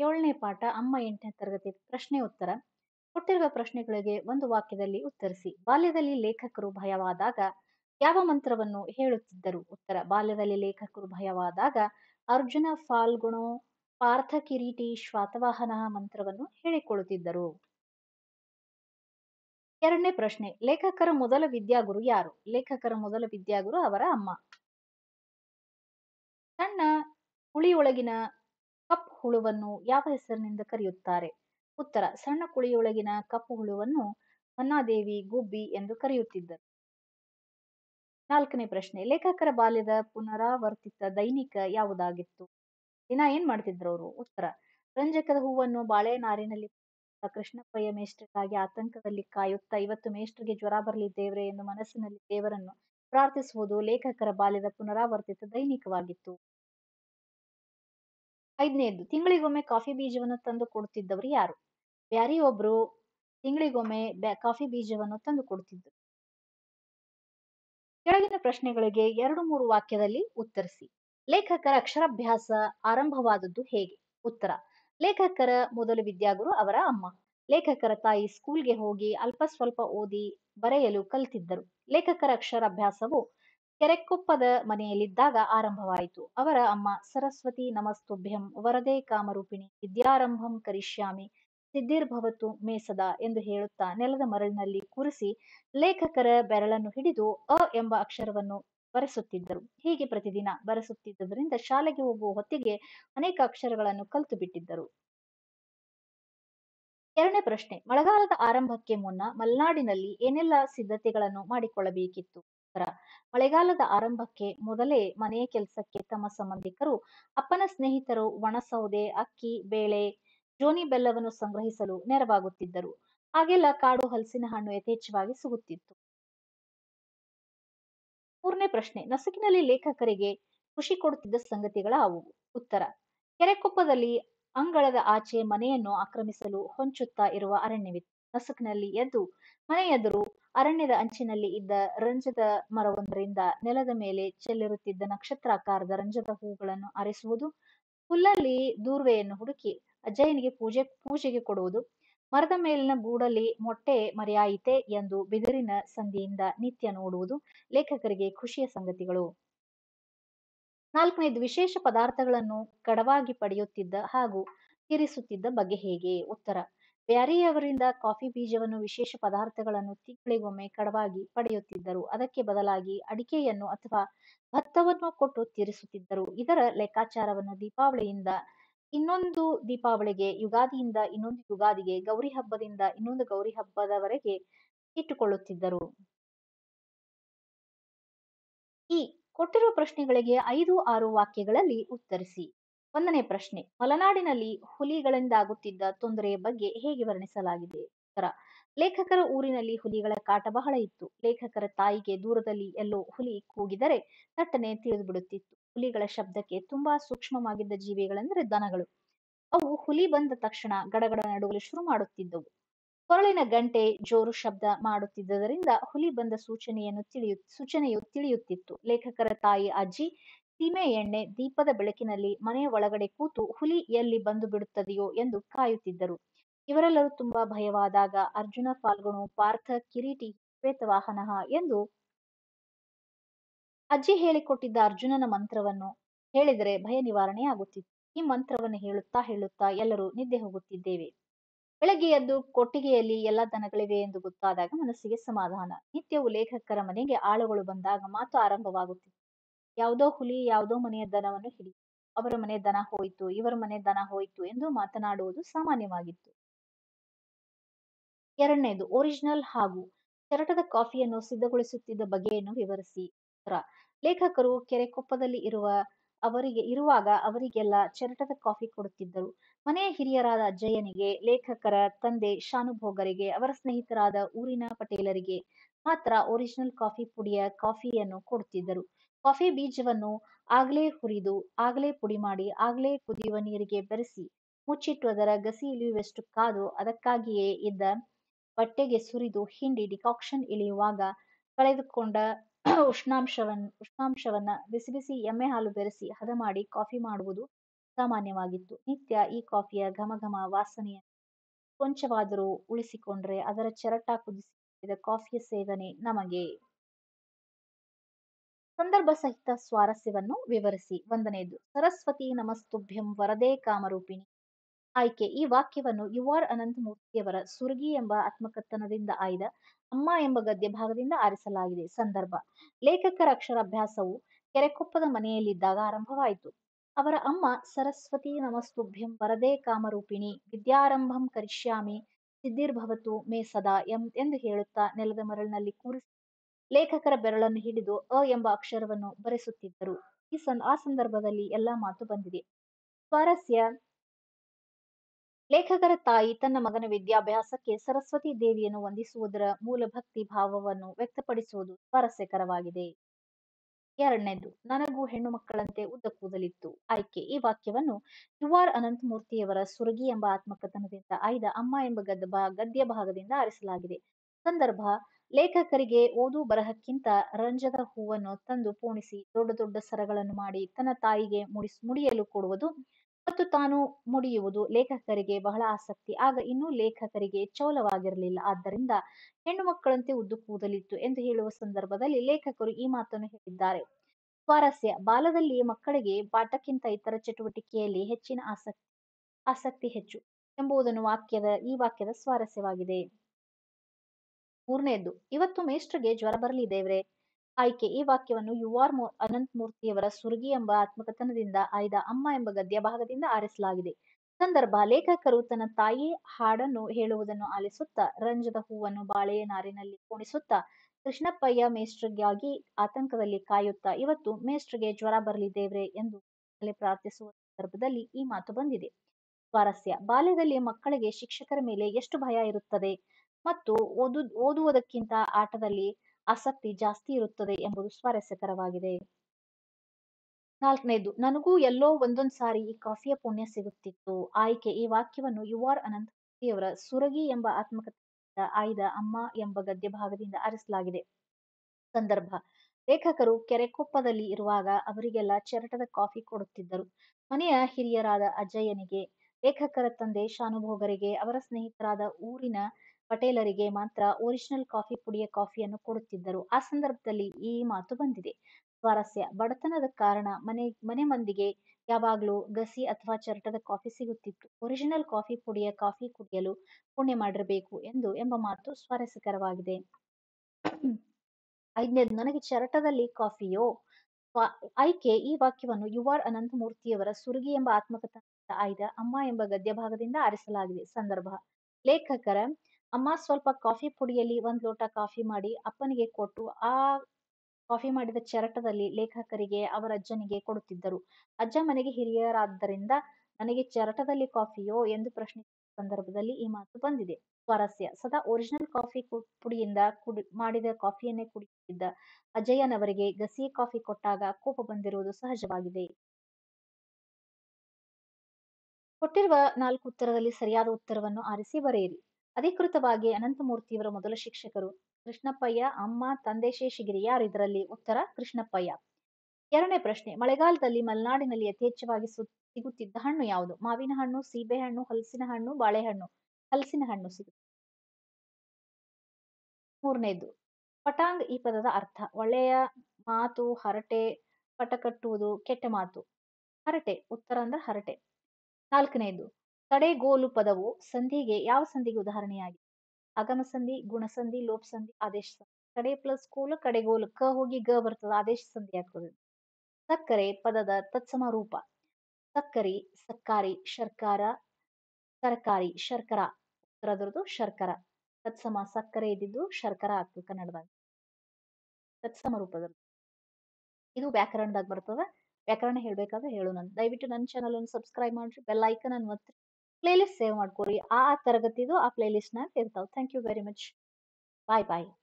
ಏಳನೇ ಪಾಠ ಅಮ್ಮ ಎಂಟನೇ ತರಗತಿ ಪ್ರಶ್ನೆ ಉತ್ತರ ಕೊಟ್ಟಿರುವ ಪ್ರಶ್ನೆಗಳಿಗೆ ಒಂದು ವಾಕ್ಯದಲ್ಲಿ ಉತ್ತರಿಸಿ ಬಾಲ್ಯದಲ್ಲಿ ಲೇಖಕರು ಭಯವಾದಾಗ ಯಾವ ಮಂತ್ರವನ್ನು ಹೇಳುತ್ತಿದ್ದರು ಉತ್ತರ ಬಾಲ್ಯದಲ್ಲಿ ಲೇಖಕರು ಭಯವಾದಾಗ ಅರ್ಜುನ ಫಾಲ್ಗುಣೋ ಪಾರ್ಥ ಕಿರೀಟಿ ಶ್ವಾತವಾಹನ ಮಂತ್ರವನ್ನು ಹೇಳಿಕೊಳ್ಳುತ್ತಿದ್ದರು ಎರಡನೇ ಪ್ರಶ್ನೆ ಲೇಖಕರ ಮೊದಲ ವಿದ್ಯಾಗುರು ಯಾರು ಲೇಖಕರ ಮೊದಲ ವಿದ್ಯಾಗುರು ಅವರ ಅಮ್ಮ ಸಣ್ಣ ಹುಳಿಯೊಳಗಿನ ಕಪ್ಪು ಹುಳುವನ್ನು ಯಾವ ಹೆಸರಿನಿಂದ ಕರೆಯುತ್ತಾರೆ ಉತ್ತರ ಸಣ್ಣ ಕುಳಿಯೊಳಗಿನ ಕಪ್ಪು ಹುಳುವನ್ನು ಹೊನ್ನಾದೇವಿ ಗುಬ್ಬಿ ಎಂದು ಕರೆಯುತ್ತಿದ್ದರು ನಾಲ್ಕನೇ ಪ್ರಶ್ನೆ ಲೇಖಕರ ಬಾಲ್ಯದ ಪುನರಾವರ್ತಿತ ದೈನಿಕ ಯಾವುದಾಗಿತ್ತು ದಿನ ಏನ್ ಮಾಡ್ತಿದ್ರು ಅವರು ಉತ್ತರ ರಂಜಕದ ಹೂವನ್ನು ಬಾಳೆ ನಾರಿನಲ್ಲಿ ಕೃಷ್ಣಪ್ಪಯ್ಯ ಮೇಷ್ಟ್ರಿಗಾಗಿ ಆತಂಕದಲ್ಲಿ ಕಾಯುತ್ತಾ ಇವತ್ತು ಮೇಷ್ಟ್ರಿಗೆ ಜ್ವರ ಬರಲಿ ದೇವ್ರೆ ಎಂದು ಮನಸ್ಸಿನಲ್ಲಿ ದೇವರನ್ನು ಪ್ರಾರ್ಥಿಸುವುದು ಲೇಖಕರ ಬಾಲ್ಯದ ಪುನರಾವರ್ತಿತ ದೈನಿಕವಾಗಿತ್ತು ಐದನೇದು ತಿಂಗಳಿಗೊಮ್ಮೆ ಕಾಫಿ ಬೀಜವನ್ನು ತಂದು ಕೊಡುತ್ತಿದ್ದವರು ಯಾರು ಬ್ಯಾರಿಯೊಬ್ರು ತಿಂಗಳಿಗೊಮ್ಮೆ ಕಾಫಿ ಬೀಜವನ್ನು ತಂದು ಕೊಡುತ್ತಿದ್ದರು ಕೆಳಗಿನ ಪ್ರಶ್ನೆಗಳಿಗೆ ಎರಡು ಮೂರು ವಾಕ್ಯದಲ್ಲಿ ಉತ್ತರಿಸಿ ಲೇಖಕರ ಅಕ್ಷರಾಭ್ಯಾಸ ಆರಂಭವಾದದ್ದು ಹೇಗೆ ಉತ್ತರ ಲೇಖಕರ ಮೊದಲ ವಿದ್ಯಾಗುರು ಅವರ ಅಮ್ಮ ಲೇಖಕರ ತಾಯಿ ಸ್ಕೂಲ್ಗೆ ಹೋಗಿ ಅಲ್ಪ ಸ್ವಲ್ಪ ಓದಿ ಬರೆಯಲು ಕಲಿತಿದ್ದರು ಲೇಖಕರ ಅಕ್ಷರಾಭ್ಯಾಸವು ಕೆರೆಕೊಪ್ಪದ ಮನೆಯಲ್ಲಿದ್ದಾಗ ಆರಂಭವಾಯಿತು ಅವರ ಅಮ್ಮ ಸರಸ್ವತಿ ನಮಸ್ತುಭ್ಯಂ ವರದೆ ಕಾಮರೂಪಿಣಿ ವಿದ್ಯಾರಂಭಂ ಕರಿಷ್ಯಾಮಿ ಸಿದ್ಧಿರ್ಭವತು ಮೇಸದ ಎಂದು ಹೇಳುತ್ತಾ ನೆಲದ ಮರಳಿನಲ್ಲಿ ಕೂರಿಸಿ ಲೇಖಕರ ಬೆರಳನ್ನು ಹಿಡಿದು ಅ ಎಂಬ ಅಕ್ಷರವನ್ನು ಬರೆಸುತ್ತಿದ್ದರು ಹೀಗೆ ಪ್ರತಿದಿನ ಬರೆಸುತ್ತಿದ್ದರಿಂದ ಶಾಲೆಗೆ ಹೋಗುವ ಹೊತ್ತಿಗೆ ಅನೇಕ ಅಕ್ಷರಗಳನ್ನು ಕಲಿತು ಬಿಟ್ಟಿದ್ದರು ಎರಡನೇ ಪ್ರಶ್ನೆ ಮಳೆಗಾಲದ ಆರಂಭಕ್ಕೆ ಮುನ್ನ ಮಲೆನಾಡಿನಲ್ಲಿ ಏನೆಲ್ಲ ಸಿದ್ಧತೆಗಳನ್ನು ಮಾಡಿಕೊಳ್ಳಬೇಕಿತ್ತು ಉತ್ತರ ಮಳೆಗಾಲದ ಆರಂಭಕ್ಕೆ ಮೊದಲೇ ಮನೆಯ ಕೆಲಸಕ್ಕೆ ತಮ್ಮ ಸಂಬಂಧಿಕರು ಅಪ್ಪನ ಸ್ನೇಹಿತರು ಒಣಸೌದೆ ಅಕ್ಕಿ ಬೇಳೆ ಜೋನಿ ಬೆಲ್ಲವನ್ನು ಸಂಗ್ರಹಿಸಲು ನೆರವಾಗುತ್ತಿದ್ದರು ಆಗೆಲ್ಲ ಕಾಡು ಹಲಸಿನ ಹಣ್ಣು ಯಥೇಚ್ಛವಾಗಿ ಸಿಗುತ್ತಿತ್ತು ಮೂರನೇ ಪ್ರಶ್ನೆ ನಸುಕಿನಲ್ಲಿ ಲೇಖಕರಿಗೆ ಖುಷಿ ಕೊಡುತ್ತಿದ್ದ ಸಂಗತಿಗಳಾವುವು ಉತ್ತರ ಕೆರೆಕೊಪ್ಪದಲ್ಲಿ ಅಂಗಳದ ಆಚೆ ಮನೆಯನ್ನು ಆಕ್ರಮಿಸಲು ಹೊಂಚುತ್ತಾ ಇರುವ ಅರಣ್ಯವಿತ್ತು ನಸುಕಿನಲ್ಲಿ ಎದ್ದು ಮನೆ ಎದುರು ಅರಣ್ಯದ ಅಂಚಿನಲ್ಲಿ ಇದ್ದ ರಂಜದ ಮರವೊಂದರಿಂದ ನೆಲದ ಮೇಲೆ ಚೆಲ್ಲಿರುತ್ತಿದ್ದ ನಕ್ಷತ್ರಾಕಾರದ ರಂಜದ ಹೂಗಳನ್ನು ಆರಿಸುವುದು ಹುಲ್ಲಲ್ಲಿ ದೂರ್ವೆಯನ್ನು ಹುಡುಕಿ ಅಜ್ಜಯ್ಯನಿಗೆ ಪೂಜೆ ಪೂಜೆಗೆ ಕೊಡುವುದು ಮರದ ಮೇಲಿನ ಗೂಡಲ್ಲಿ ಮೊಟ್ಟೆ ಮರೆಯಾಯಿತೆ ಎಂದು ಬಿದಿರಿನ ಸಂದಿಯಿಂದ ನಿತ್ಯ ನೋಡುವುದು ಲೇಖಕರಿಗೆ ಖುಷಿಯ ಸಂಗತಿಗಳು ನಾಲ್ಕನೇದು ವಿಶೇಷ ಪದಾರ್ಥಗಳನ್ನು ಕಡವಾಗಿ ಪಡೆಯುತ್ತಿದ್ದ ಹಾಗೂ ತೀರಿಸುತ್ತಿದ್ದ ಬಗ್ಗೆ ಹೇಗೆ ಉತ್ತರ ಬ್ಯಾರಿಯವರಿಂದ ಕಾಫಿ ಬೀಜವನ್ನು ವಿಶೇಷ ಪದಾರ್ಥಗಳನ್ನು ತಿಂಗಳಿಗೊಮ್ಮೆ ಕಡವಾಗಿ ಪಡೆಯುತ್ತಿದ್ದರು ಅದಕ್ಕೆ ಬದಲಾಗಿ ಅಡಿಕೆಯನ್ನು ಅಥವಾ ಭತ್ತವನ್ನು ಕೊಟ್ಟು ತೀರಿಸುತ್ತಿದ್ದರು ಇದರ ಲೆಕ್ಕಾಚಾರವನ್ನು ದೀಪಾವಳಿಯಿಂದ ಇನ್ನೊಂದು ದೀಪಾವಳಿಗೆ ಯುಗಾದಿಯಿಂದ ಇನ್ನೊಂದು ಯುಗಾದಿಗೆ ಗೌರಿ ಹಬ್ಬದಿಂದ ಇನ್ನೊಂದು ಗೌರಿ ಹಬ್ಬದವರೆಗೆ ಇಟ್ಟುಕೊಳ್ಳುತ್ತಿದ್ದರು ಈ ಕೊಟ್ಟಿರುವ ಪ್ರಶ್ನೆಗಳಿಗೆ ಐದು ಆರು ವಾಕ್ಯಗಳಲ್ಲಿ ಉತ್ತರಿಸಿ ಒಂದನೇ ಪ್ರಶ್ನೆ ಮಲೆನಾಡಿನಲ್ಲಿ ಹುಲಿಗಳಿಂದಾಗುತ್ತಿದ್ದ ತೊಂದರೆಯ ಬಗ್ಗೆ ಹೇಗೆ ವರ್ಣಿಸಲಾಗಿದೆ ಉತ್ತರ ಲೇಖಕರ ಊರಿನಲ್ಲಿ ಹುಲಿಗಳ ಕಾಟ ಬಹಳ ಇತ್ತು ಲೇಖಕರ ತಾಯಿಗೆ ದೂರದಲ್ಲಿ ಎಲ್ಲೋ ಹುಲಿ ಕೂಗಿದರೆ ತಟ್ಟನೆ ತಿಳಿದು ಬಿಡುತ್ತಿತ್ತು ಹುಲಿಗಳ ಶಬ್ದಕ್ಕೆ ತುಂಬಾ ಸೂಕ್ಷ್ಮವಾಗಿದ್ದ ಜೀವಿಗಳೆಂದರೆ ದನಗಳು ಅವು ಹುಲಿ ಬಂದ ತಕ್ಷಣ ಗಡಗಡ ನಡುಗಲು ಶುರು ಮಾಡುತ್ತಿದ್ದವು ಕೊರಳಿನ ಗಂಟೆ ಜೋರು ಶಬ್ದ ಮಾಡುತ್ತಿದ್ದರಿಂದ ಹುಲಿ ಬಂದ ಸೂಚನೆಯನ್ನು ತಿಳಿಯು ಸೂಚನೆಯು ತಿಳಿಯುತ್ತಿತ್ತು ಲೇಖಕರ ತಾಯಿ ಅಜ್ಜಿ ಸೀಮೆ ಎಣ್ಣೆ ದೀಪದ ಬೆಳಕಿನಲ್ಲಿ ಮನೆಯ ಒಳಗಡೆ ಕೂತು ಹುಲಿ ಎಲ್ಲಿ ಬಂದು ಬಿಡುತ್ತದೆಯೋ ಎಂದು ಕಾಯುತ್ತಿದ್ದರು ಇವರೆಲ್ಲರೂ ತುಂಬಾ ಭಯವಾದಾಗ ಅರ್ಜುನ ಫಾಲ್ಗುಣು ಪಾರ್ಥ ಕಿರೀಟಿ ಶ್ವೇತವಾಹನ ಎಂದು ಅಜ್ಜಿ ಹೇಳಿಕೊಟ್ಟಿದ್ದ ಅರ್ಜುನನ ಮಂತ್ರವನ್ನು ಹೇಳಿದರೆ ಭಯ ನಿವಾರಣೆ ಆಗುತ್ತಿತ್ತು ಈ ಮಂತ್ರವನ್ನು ಹೇಳುತ್ತಾ ಹೇಳುತ್ತಾ ಎಲ್ಲರೂ ನಿದ್ದೆ ಹೋಗುತ್ತಿದ್ದೇವೆ ಬೆಳಗ್ಗೆ ಎದ್ದು ಕೊಟ್ಟಿಗೆಯಲ್ಲಿ ಎಲ್ಲ ದನಗಳಿವೆ ಎಂದು ಗೊತ್ತಾದಾಗ ಮನಸ್ಸಿಗೆ ಸಮಾಧಾನ ನಿತ್ಯವೂ ಲೇಖಕರ ಮನೆಗೆ ಆಳುಗಳು ಬಂದಾಗ ಮಾತು ಆರಂಭವಾಗುತ್ತಿತ್ತು ಯಾವುದೋ ಹುಲಿ ಯಾವುದೋ ಮನೆಯ ದನವನ್ನು ಹಿಡಿ ಅವರ ಮನೆ ದನ ಹೋಯಿತು ಇವರ ಮನೆ ದನ ಹೋಯಿತು ಎಂದು ಮಾತನಾಡುವುದು ಸಾಮಾನ್ಯವಾಗಿತ್ತು ಎರಡನೇದು ಒರಿಜಿನಲ್ ಹಾಗೂ ಚರಟದ ಕಾಫಿಯನ್ನು ಸಿದ್ಧಗೊಳಿಸುತ್ತಿದ್ದ ಬಗೆಯನ್ನು ವಿವರಿಸಿ ಉತ್ತರ ಲೇಖಕರು ಕೆರೆಕೊಪ್ಪದಲ್ಲಿ ಇರುವ ಅವರಿಗೆ ಇರುವಾಗ ಅವರಿಗೆಲ್ಲ ಚರಟದ ಕಾಫಿ ಕೊಡುತ್ತಿದ್ದರು ಮನೆಯ ಹಿರಿಯರಾದ ಅಜ್ಜಯ್ಯನಿಗೆ ಲೇಖಕರ ತಂದೆ ಶಾನುಭೋಗರಿಗೆ ಅವರ ಸ್ನೇಹಿತರಾದ ಊರಿನ ಪಟೇಲರಿಗೆ ಮಾತ್ರ ಒರಿಜಿನಲ್ ಕಾಫಿ ಪುಡಿಯ ಕಾಫಿಯನ್ನು ಕೊಡುತ್ತಿದ್ದರು ಕಾಫಿ ಬೀಜವನ್ನು ಆಗ್ಲೇ ಹುರಿದು ಆಗ್ಲೇ ಪುಡಿ ಮಾಡಿ ಆಗ್ಲೇ ಕುದಿಯುವ ನೀರಿಗೆ ಬೆರೆಸಿ ಮುಚ್ಚಿಟ್ಟು ಅದರ ಗಸಿ ಇಳಿಯುವಷ್ಟು ಕಾದು ಅದಕ್ಕಾಗಿಯೇ ಇದ್ದ ಬಟ್ಟೆಗೆ ಸುರಿದು ಹಿಂಡಿ ಡಿಕಾಕ್ಷನ್ ಇಳಿಯುವಾಗ ಕಳೆದುಕೊಂಡ ಉಷ್ಣಾಂಶವನ್ನ ಉಷ್ಣಾಂಶವನ್ನ ಬಿಸಿ ಬಿಸಿ ಎಮ್ಮೆ ಹಾಲು ಬೆರೆಸಿ ಹದ ಮಾಡಿ ಕಾಫಿ ಮಾಡುವುದು ಸಾಮಾನ್ಯವಾಗಿತ್ತು. ನಿತ್ಯ ಈ ಕಾಫಿಯ ಘಮಘಮ ವಾಸನೆಯನ್ನು ಕೊಂಚವಾದರೂ ಉಳಿಸಿಕೊಂಡರೆ ಅದರ ಚೆರಟ ಕುದಿಸಿ ಮಾಡಿದ ಕಾಫಿಯ ಸೇವನೆ ನಮಗೆ ಸಂದರ್ಭ ಸಹಿತ ಸ್ವಾರಸ್ಯವನ್ನು ವಿವರಿಸಿ. ಒಂದನೆಯದು ಸರಸ್ವತಿ ನಮಸ್ತುಭ್ಯಂ ವರದೆ ಕಾಮರೂಪಿಣಿ ಆಯ್ಕೆ ಈ ವಾಕ್ಯವನ್ನು ಯು ಆರ್ ಅನಂತಮೂರ್ತಿಯವರ ಸುರಗಿ ಎಂಬ ಆತ್ಮಕಥನದಿಂದ ಆಯ್ದ ಅಮ್ಮ ಎಂಬ ಗದ್ಯ ಭಾಗದಿಂದ ಆರಿಸಲಾಗಿದೆ. ಸಂದರ್ಭ ಲೇಖಕರ ಅಕ್ಷರಾಭ್ಯಾಸವು ಕೆರೆಕೊಪ್ಪದ ಮನೆಯಲ್ಲಿದ್ದಾಗ ಆರಂಭವಾಯಿತು. ಅವರ ಅಮ್ಮ ಸರಸ್ವತಿ ನಮಸ್ತುಭ್ಯಂ ವರದೆ ಕಾಮರೂಪಿಣಿ ವಿದ್ಯಾರಂಭಂ ಕರಿಷ್ಯಾಮಿ ಸಿದ್ಧಿರ್ಭವತು ಮೇ ಸದಾ ಎಂ ಎಂದು ಹೇಳುತ್ತಾ ನೆಲದ ಮರಳಿನಲ್ಲಿ ಕೂರಿಸಿ ಲೇಖಕರ ಬೆರಳನ್ನು ಹಿಡಿದು ಅ ಎಂಬ ಅಕ್ಷರವನ್ನು ಬರೆಸುತ್ತಿದ್ದರು. ಈ ಸಂ ಆ ಸಂದರ್ಭದಲ್ಲಿ ಎಲ್ಲಾ ಮಾತು ಬಂದಿದೆ. ಸ್ವಾರಸ್ಯ ಲೇಖಕರ ತಾಯಿ ತನ್ನ ಮಗನ ವಿದ್ಯಾಭ್ಯಾಸಕ್ಕೆ ಸರಸ್ವತಿ ದೇವಿಯನ್ನು ವಂದಿಸುವುದರ ಮೂಲ ಭಕ್ತಿ ಭಾವವನ್ನು ವ್ಯಕ್ತಪಡಿಸುವುದು ಸ್ವಾರಸ್ಯಕರವಾಗಿದೆ. ಎರಡನೇದು ನನಗೂ ಹೆಣ್ಣು ಮಕ್ಕಳಂತೆ ಉದ್ದ ಕೂದಲಿತ್ತು ಆಯ್ಕೆ ಈ ವಾಕ್ಯವನ್ನು ಯು ಆರ್ ಅನಂತಮೂರ್ತಿಯವರ ಸುರಗಿ ಎಂಬ ಆತ್ಮಕಥನದಿಂದ ಆಯ್ದ ಅಮ್ಮ ಎಂಬ ಗದ್ಯ ಭಾ ಗದ್ಯ ಭಾಗದಿಂದ ಆರಿಸಲಾಗಿದೆ. ಸಂದರ್ಭ ಲೇಖಕರಿಗೆ ಓದು ಬರಹಕ್ಕಿಂತ ರಂಜದ ಹೂವನ್ನು ತಂದು ಪೋಣಿಸಿ ದೊಡ್ಡ ದೊಡ್ಡ ಸರಗಳನ್ನು ಮಾಡಿ ತನ್ನ ತಾಯಿಗೆ ಮುಡಿಸ್ ಮುಡಿಯಲು ಕೊಡುವುದು ಮತ್ತು ತಾನು ಮುಡಿಯುವುದು ಲೇಖಕರಿಗೆ ಬಹಳ ಆಸಕ್ತಿ. ಆಗ ಇನ್ನೂ ಲೇಖಕರಿಗೆ ಚೌಲವಾಗಿರಲಿಲ್ಲ. ಆದ್ದರಿಂದ ಹೆಣ್ಣು ಮಕ್ಕಳಂತೆ ಉದ್ದು ಕೂದಲಿತ್ತು ಎಂದು ಹೇಳುವ ಸಂದರ್ಭದಲ್ಲಿ ಲೇಖಕರು ಈ ಮಾತನ್ನು ಹೇಳಿದ್ದಾರೆ. ಸ್ವಾರಸ್ಯ ಬಾಲ್ಯದಲ್ಲಿ ಮಕ್ಕಳಿಗೆ ಪಾಠಕ್ಕಿಂತ ಇತರ ಚಟುವಟಿಕೆಯಲ್ಲಿ ಹೆಚ್ಚಿನ ಆಸಕ್ತಿ ಆಸಕ್ತಿ ಹೆಚ್ಚು ಎಂಬುದನ್ನು ವಾಕ್ಯದ ಈ ವಾಕ್ಯದ ಸ್ವಾರಸ್ಯವಾಗಿದೆ. ಮೂರನೆಯದ್ದು ಇವತ್ತು ಮೇಷ್ಟ್ರಿಗೆ ಜ್ವರ ಬರಲಿ ದೇವ್ರೆ ಆಯ್ಕೆ ಈ ವಾಕ್ಯವನ್ನು ಯು ಆರ್ ಅನಂತಮೂರ್ತಿಯವರ ಸುರಗಿ ಎಂಬ ಆತ್ಮಕಥನದಿಂದ ಆಯ್ದ ಅಮ್ಮ ಎಂಬ ಗದ್ಯ ಭಾಗದಿಂದ ಆರಿಸಲಾಗಿದೆ. ಸಂದರ್ಭ ಲೇಖಕರು ತನ್ನ ತಾಯಿ ಹಾಡನ್ನು ಹೇಳುವುದನ್ನು ಆಲಿಸುತ್ತಾ ರಂಜದ ಹೂವನ್ನು ಬಾಳೆಯ ನಾರಿನಲ್ಲಿ ಪೋಣಿಸುತ್ತಾ ಕೃಷ್ಣಪ್ಪಯ್ಯ ಮೇಷ್ಟ್ರಿಗಾಗಿ ಆತಂಕದಲ್ಲಿ ಕಾಯುತ್ತಾ ಇವತ್ತು ಮೇಷ್ಟ್ರಿಗೆ ಜ್ವರ ಬರಲಿ ದೇವ್ರೆ ಎಂದು ಮನದಲ್ಲಿ ಪ್ರಾರ್ಥಿಸುವ ಸಂದರ್ಭದಲ್ಲಿ ಈ ಮಾತು ಬಂದಿದೆ. ಸ್ವಾರಸ್ಯ ಬಾಲ್ಯದಲ್ಲಿ ಮಕ್ಕಳಿಗೆ ಶಿಕ್ಷಕರ ಮೇಲೆ ಎಷ್ಟು ಭಯ ಇರುತ್ತದೆ ಮತ್ತು ಓದು ಓದುವುದಕ್ಕಿಂತ ಆಟದಲ್ಲಿ ಆಸಕ್ತಿ ಜಾಸ್ತಿ ಇರುತ್ತದೆ ಎಂಬುದು ಸ್ವಾರಸ್ಯಕರವಾಗಿದೆ. ನಾಲ್ಕನೇದು ನನಗೂ ಎಲ್ಲೋ ಒಂದೊಂದ್ ಸಾರಿ ಈ ಕಾಫಿಯ ಪುಣ್ಯ ಸಿಗುತ್ತಿತ್ತು ಆಯ್ಕೆ ಈ ವಾಕ್ಯವನ್ನು ಯು ಆರ್ ಅನಂತಮೂರ್ತಿಯವರ ಸುರಗಿ ಎಂಬ ಆತ್ಮಕಥನದಿಂದ ಆಯ್ದ ಅಮ್ಮ ಎಂಬ ಗದ್ಯ ಭಾಗದಿಂದ ಆರಿಸಲಾಗಿದೆ. ಸಂದರ್ಭ ಲೇಖಕರು ಕೆರೆಕೊಪ್ಪದಲ್ಲಿ ಇರುವಾಗ ಅವರಿಗೆಲ್ಲ ಚೆರಟದ ಕಾಫಿ ಕೊಡುತ್ತಿದ್ದರು. ಮನೆಯ ಹಿರಿಯರಾದ ಅಜ್ಜಯ್ಯನಿಗೆ ಲೇಖಕರ ತಂದೆ ಶಾನುಭೋಗರಿಗೆ ಅವರ ಸ್ನೇಹಿತರಾದ ಊರಿನ ಪಟೇಲರಿಗೆ ಮಾತ್ರ ಒರಿಜಿನಲ್ ಕಾಫಿ ಪುಡಿಯ ಕಾಫಿಯನ್ನು ಕೊಡುತ್ತಿದ್ದರು. ಆ ಸಂದರ್ಭದಲ್ಲಿ ಈ ಮಾತು ಬಂದಿದೆ. ಸ್ವಾರಸ್ಯ ಬಡತನದ ಕಾರಣ ಮನೆ ಮನೆ ಮಂದಿಗೆ ಯಾವಾಗ್ಲೂ ಗಸಿ ಅಥವಾ ಚೆರಟದ ಕಾಫಿ ಸಿಗುತ್ತಿತ್ತು. ಒರಿಜಿನಲ್ ಕಾಫಿ ಪುಡಿಯ ಕಾಫಿ ಕುಡಿಯಲು ಪುಣ್ಯ ಮಾಡಿರಬೇಕು ಎಂದು ಎಂಬ ಮಾತು ಸ್ವಾರಸ್ಯಕರವಾಗಿದೆ. ಐದನೇದು ನನಗೆ ಚೆರಟದಲ್ಲಿ ಕಾಫಿಯೋ ಸ್ವ ಆಯ್ಕೆ ಈ ವಾಕ್ಯವನ್ನು ಯು ಆರ್ ಅನಂತಮೂರ್ತಿಯವರ ಸುರಗಿ ಎಂಬ ಆತ್ಮಕಥನದಿಂದ ಆಯ್ದ ಅಮ್ಮ ಎಂಬ ಗದ್ಯ ಭಾಗದಿಂದ ಆರಿಸಲಾಗಿದೆ. ಸಂದರ್ಭ ಲೇಖಕರ ಅಮ್ಮ ಸ್ವಲ್ಪ ಕಾಫಿ ಪುಡಿಯಲ್ಲಿ ಒಂದ್ ಲೋಟ ಕಾಫಿ ಮಾಡಿ ಅಪ್ಪನಿಗೆ ಕೊಟ್ಟು ಆ ಕಾಫಿ ಮಾಡಿದ ಚೆರಟದಲ್ಲಿ ಲೇಖಕರಿಗೆ ಅವರ ಅಜ್ಜನಿಗೆ ಕೊಡುತ್ತಿದ್ದರು. ಅಜ್ಜ ಮನೆಗೆ ಹಿರಿಯರಾದ್ದರಿಂದ ನನಗೆ ಚೆರಟದಲ್ಲಿ ಕಾಫಿಯೋ ಎಂದು ಪ್ರಶ್ನಿಸಿದ ಸಂದರ್ಭದಲ್ಲಿ ಈ ಮಾತು ಬಂದಿದೆ. ಸ್ವಾರಸ್ಯ ಸದಾ ಒರಿಜಿನಲ್ ಕಾಫಿ ಪುಡಿಯಿಂದ ಕುಡಿ ಮಾಡಿದ ಕಾಫಿಯನ್ನೇ ಕುಡಿಯುತ್ತಿದ್ದ ಅಜ್ಜಯ್ಯನವರಿಗೆ ಗಸಿ ಕಾಫಿ ಕೊಟ್ಟಾಗ ಕೋಪ ಬಂದಿರುವುದು ಸಹಜವಾಗಿದೆ. ಕೊಟ್ಟಿರುವ ನಾಲ್ಕು ಉತ್ತರದಲ್ಲಿ ಸರಿಯಾದ ಉತ್ತರವನ್ನು ಆರಿಸಿ ಬರೆಯಿರಿ. ಅಧಿಕೃತವಾಗಿ ಅನಂತಮೂರ್ತಿಯವರ ಮೊದಲ ಶಿಕ್ಷಕರು ಕೃಷ್ಣಪ್ಪಯ್ಯ ಅಮ್ಮ ತಂದೆ ಶೇಷಗಿರಿ ಯಾರಿದರಲ್ಲಿ ಉತ್ತರ ಕೃಷ್ಣಪ್ಪಯ್ಯ. ಎರಡನೇ ಪ್ರಶ್ನೆ ಮಳೆಗಾಲದಲ್ಲಿ ಮಲೆನಾಡಿನಲ್ಲಿ ಯಥೇಚ್ಛವಾಗಿ ಸು ಸಿಗುತ್ತಿದ್ದ ಹಣ್ಣು ಯಾವುದು? ಮಾವಿನ ಹಣ್ಣು ಸೀಬೆಹಣ್ಣು ಹಲಸಿನ ಹಣ್ಣು ಬಾಳೆಹಣ್ಣು ಹಲಸಿನ ಹಣ್ಣು ಸಿಗುತ್ತದೆ. ಮೂರನೇದು ಪಟಾಂಗ್ ಈ ಪದದ ಅರ್ಥ ಒಳ್ಳೆಯ ಮಾತು ಹರಟೆ ಪಟ ಕಟ್ಟುವುದು ಕೆಟ್ಟ ಮಾತು ಹರಟೆ ಉತ್ತರ ಅಂದ್ರೆ ಹರಟೆ. ನಾಲ್ಕನೆಯದು ತಡೆಗೋಲು ಪದವು ಸಂಧಿಗೆ ಯಾವ ಸಂಧಿಗೆ ಉದಾಹರಣೆಯಾಗಿದೆ? ಆಗಮ ಸಂಧಿ ಗುಣಸಂಧಿ ಲೋಪ ಸಂಧಿ ಆದೇಶ ಸಂಧಿ ತಡೆ ಪ್ಲಸ್ ಕೋಲು ಕಡೆಗೋಲು ಕ ಹೋಗಿ ಗ ಬರ್ತದೆ ಆದೇಶ ಸಂಧಿ ಆಗ್ತದೆ. ಸಕ್ಕರೆ ಪದದ ತತ್ಸಮ ರೂಪ ಸಕ್ಕರಿ ಸಕ್ಕಾರಿ ಶರ್ಕಾರ ತರಕಾರಿ ಶರ್ಕರ ಉತ್ತರ ಅದರದ್ದು ಶರ್ಕರ ತತ್ಸಮ ಸಕ್ಕರೆ ಇದ್ದಿದ್ದು ಶರ್ಕರ ಆಗ್ತದೆ ಕನ್ನಡದಾಗ ತತ್ಸಮ ರೂಪದಲ್ಲಿ ಇದು ವ್ಯಾಕರಣದಾಗ ಬರ್ತದ ವ್ಯಾಕರಣ ಹೇಳ್ಬೇಕಾದ್ರೆ ಹೇಳು ನಾನು ದಯವಿಟ್ಟು ನನ್ನ ಚಾನಲ್ ಅನ್ನು ಸಬ್ಸ್ಕ್ರೈಬ್ ಮಾಡ್ರಿ ಬೆಲ್ ಐಕನ್ ಅನ್ನು ಒತ್ತಿ ಪ್ಲೇಲಿಸ್ಟ್ ಸೇವ್ ಮಾಡ್ಕೊರಿ ಆ ಆ ತರಗತಿದು ಆ ಪ್ಲೇಲಿಸ್ಟ್ ನಾಗ ಇರ್ತಾವ thank you very much bye bye